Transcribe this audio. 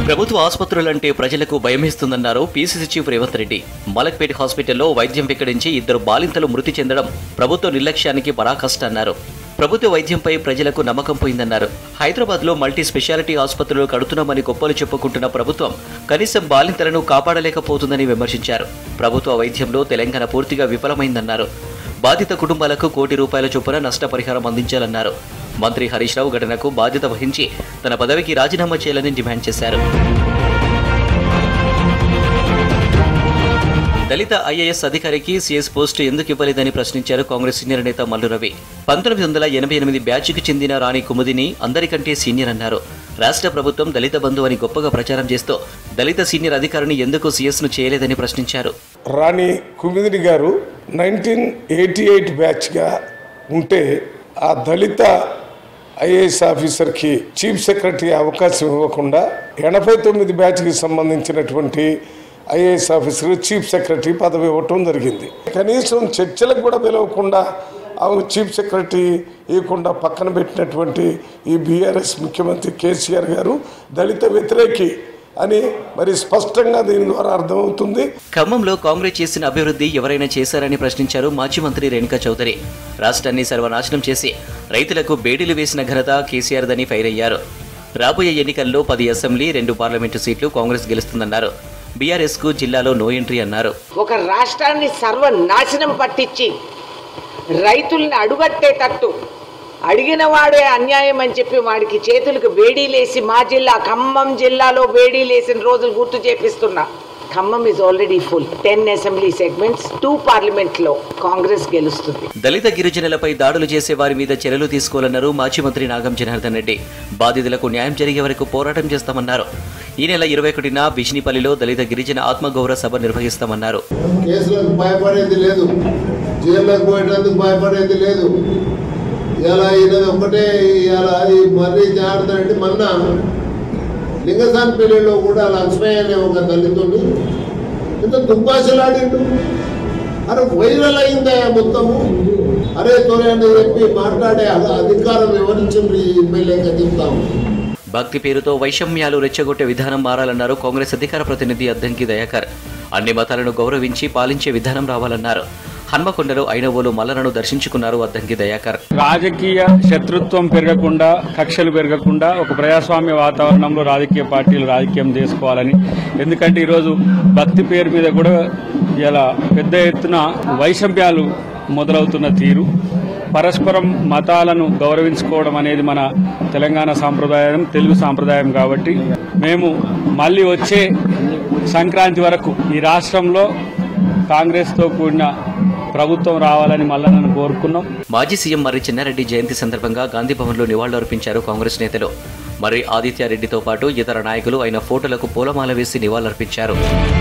ప్రభుత్వ ఆసుపత్రులంటే ప్రజలకు భయమేస్తుందన్నారు పీసీసీ చీఫ్ రేవంత్ రెడ్డి మలక్పేట హాస్పిటల్లో వైద్యం వికడించి ఇద్దరు బాలింతలు మృతి చెందడం ప్రభుత్వ నిర్లక్ష్యానికి పరాకష్ట అన్నారు ప్రభుత్వ వైద్యంపై ప్రజలకు నమ్మకం పోయిందన్నారు హైదరాబాద్ లో మల్టీ స్పెషాలిటీ ఆసుపత్రులు కడుతున్నామని గొప్పలు చెప్పుకుంటున్న ప్రభుత్వం కనీసం బాలింతలను కాపాడలేకపోతుందని విమర్శించారు ప్రభుత్వ వైద్యంలో తెలంగాణ పూర్తిగా విఫలమైందన్నారు బాధిత కుటుంబాలకు కోటి రూపాయల చొప్పున నష్టపరిహారం అందించాలన్నారు మంత్రి హరీష్ రావు ఘటనకు బాధ్యత వహించి తన పదవికి రాజీనామా చేయాలని డిమాండ్ చేశారు దళిత ఐఏఎస్ అధికారికి సీఎస్ పోస్టు ఎందుకు ఇవ్వలేదని ప్రశ్నించారు కాంగ్రెస్ సీనియర్ నేత మల్లు రవి పంతొమ్మిది వందల ఎనభై ఎనిమిది బ్యాచ్కి చెందిన రాణి కుముదిని అందరికంటే సీనియర్ అన్నారు రాష్ట్ర ప్రభుత్వం దళిత బంధు అని గొప్పగా ప్రచారం చేస్తూ దళిత సీనియర్ అధికారిని ఎందుకు సీఎస్ ను చేయలేదని ప్రశ్నించారు రాణి కుమిదిని గారు నైన్టీన్ ఎయిటీ ఎయిట్ బ్యాచ్గా ఉంటే ఆ దళిత ఐఏఎస్ ఆఫీసర్కి చీఫ్ సెక్రటరీ అవకాశం ఇవ్వకుండా ఎనభై తొమ్మిది బ్యాచ్కి సంబంధించినటువంటి ఐఏఎస్ ఆఫీసర్ చీఫ్ సెక్రటరీ పదవి ఇవ్వటం జరిగింది కనీసం చర్చలకు కూడా పిలవకుండా ఆమె చీఫ్ సెక్రటరీ ఇవ్వకుండా పక్కన పెట్టినటువంటి ఈ బీఆర్ఎస్ ముఖ్యమంత్రి కేసీఆర్ గారు దళిత వ్యతిరేకి అని మరి స్పష్టంగా దీని ద్వారా అర్థమవుతుంది ఖమ్మంలో కాంగ్రెస్ చేసిన అభివృద్ధి ఎవరైనా చేశారని ప్రశ్నించారు మాజీ మంత్రి రేణుకా చౌదరి రాష్ట్రాన్ని సర్వనాశనం చేసి రైతులకు బేడీలు వేసిన ఘనత కేసీఆర్దని ఫైర్ అయ్యారు రాబోయే ఎన్నికల్లో పది అసెంబ్లీ రెండు పార్లమెంటు సీట్లు కాంగ్రెస్ గెలుస్తుందన్నారు బీఆర్ఎస్ కు జిల్లాలో నో ఎంట్రీ అన్నారు ఒక రాష్ట్రాన్ని సర్వనాశనం పట్టించి రైతుల్ని అడుగట్టేటట్టు అడిగిన వాడే అన్యాయం అని చెప్పి వాడికి చేతులకు వేడీలేసి మా జిల్లా ఖమ్మం జిల్లాలో వేడీలేసిన రోజులు గుర్తు చేపిస్తున్నా Khammam is already full ten assembly segments too పార్లమెంట్లో కాంగ్రెస్ గెలుస్తుంది దళిత గిరిజనులపై దాడులు చేసే వారి మీద చర్యలు తీసుకోవాలన్నారు మాజీ మంత్రి నాగం జనార్దన్ రెడ్డి బాధితులకు న్యాయం జరిగే వరకు పోరాటం చేస్తామన్నారు ఈ నెల ఇరవై ఒకటిన బిష్నిపల్లిలో దళిత గిరిజన ఆత్మగౌరవ సభ నిర్వహిస్తామన్నారు కేసులకు భయపడేది లేదు జైల్లోకి పోయేటందుకు భయపడేది లేదు ఇలా ఈయనది ఒకటే ఇలా అది మర్రి జాడతాడంటే మొన్న లింగసాన్ పెళ్లిలో కూడా లక్ష్మయ్య అనే ఒక దళితుడు ఇంత దుబ్బాసలాడిండు అరే వైరల్ అయిందా మొత్తము అరే తొలి అని చెప్పి మాట్లాడే అధ- అధికారం వివరించింది ఈ ఎమ్మెల్యేగా చెప్తాము భక్తి పేరుతో వైషమ్యాలు రెచ్చగొట్టే విధానం మారాలన్నారు కాంగ్రెస్ అధికార ప్రతినిధి అద్దంకి దయాకర్ అన్ని మతాలను గౌరవించి పాలించే విధానం రావాలన్నారు హన్మకొండలో ఐనవోలు మల్లనను దర్శించుకున్నారు అద్దంకి దయాకర్ రాజకీయ శత్రుత్వం పెరగకుండా కక్షలు పెరగకుండా ఒక ప్రజాస్వామ్య వాతావరణంలో రాజకీయ పార్టీలు రాజకీయం చేసుకోవాలని ఎందుకంటే ఈరోజు భక్తి పేరు మీద కూడా ఇలా పెద్ద ఎత్తున వైషమ్యాలు మొదలవుతున్న తీరు పరస్పరం మతాలను గౌరవించుకోవడం అనేది మన తెలంగాణ సాంప్రదాయం తెలుగు సాంప్రదాయం కాబట్టి మేము మళ్ళీ వచ్చే సంక్రాంతి వరకు ఈ రాష్ట్రంలో కాంగ్రెస్తో కూడిన ప్రభుత్వం రావాలని మళ్ళా నన్ను కోరుకున్నాం మాజీ సీఎం మర్రి చెన్నారెడ్డి జయంతి సందర్భంగా గాంధీ భవన్లో నివాళులర్పించారు కాంగ్రెస్ నేతలు మర్రి ఆదిత్యారెడ్డితో పాటు ఇతర నాయకులు ఆయన ఫోటోలకు పూలమాల వేసి నివాళులర్పించారు